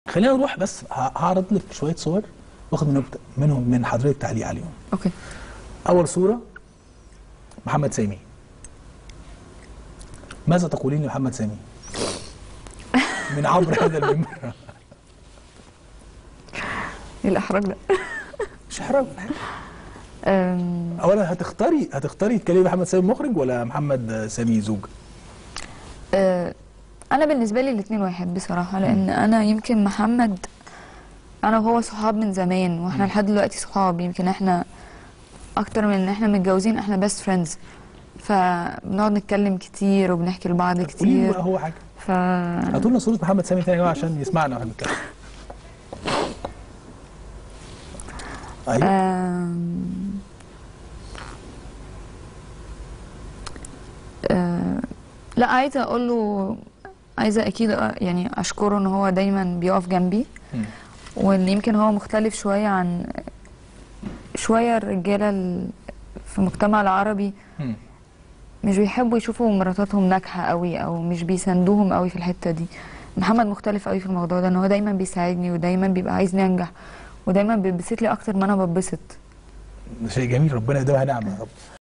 خلينا نروح بس ه- هعرض لك شويه صور واخد منهم منهم من حضرتك تعليق عليهم اوكي اول صوره محمد سامي ماذا تقولين لمحمد سامي من عبر هذا المنبر ايه الاحراج ده مش احراج أم، اولا هتختاري هتختاري تكلمي محمد سامي مخرج ولا محمد سامي زوج أه، انا بالنسبه لي الاثنين واحد بصراحه لان انا يمكن محمد انا وهو صحاب من زمان واحنا لحد دلوقتي صحاب يمكن احنا اكتر من ان احنا متجوزين احنا بيست فريندز فبنقعد نتكلم كتير وبنحكي لبعض قولي لي كتير بقى هو حاجه ف هاتوا لنا صوره محمد سامي تاني يا جماعه عشان يسمعنا واحنا بنتكلم ايوه آم، آه، لا عايزه اقول له عايزه اكيد أ- يعني اشكره ان هو دايما بيقف جنبي مم. وان يمكن هو مختلف شويه عن شويه الرجاله ال- في المجتمع العربي مم. مش بيحبوا يشوفوا مراتاتهم ناجحه قوي او مش بيساندوهم قوي في الحته دي محمد مختلف قوي في الموضوع ده ان هو دايما بيساعدني ودايما بيبقى عايزني انجح ودايما بيتبسط لي اكتر ما انا بتبسط شيء جميل ربنا يديمها نعمه يا رب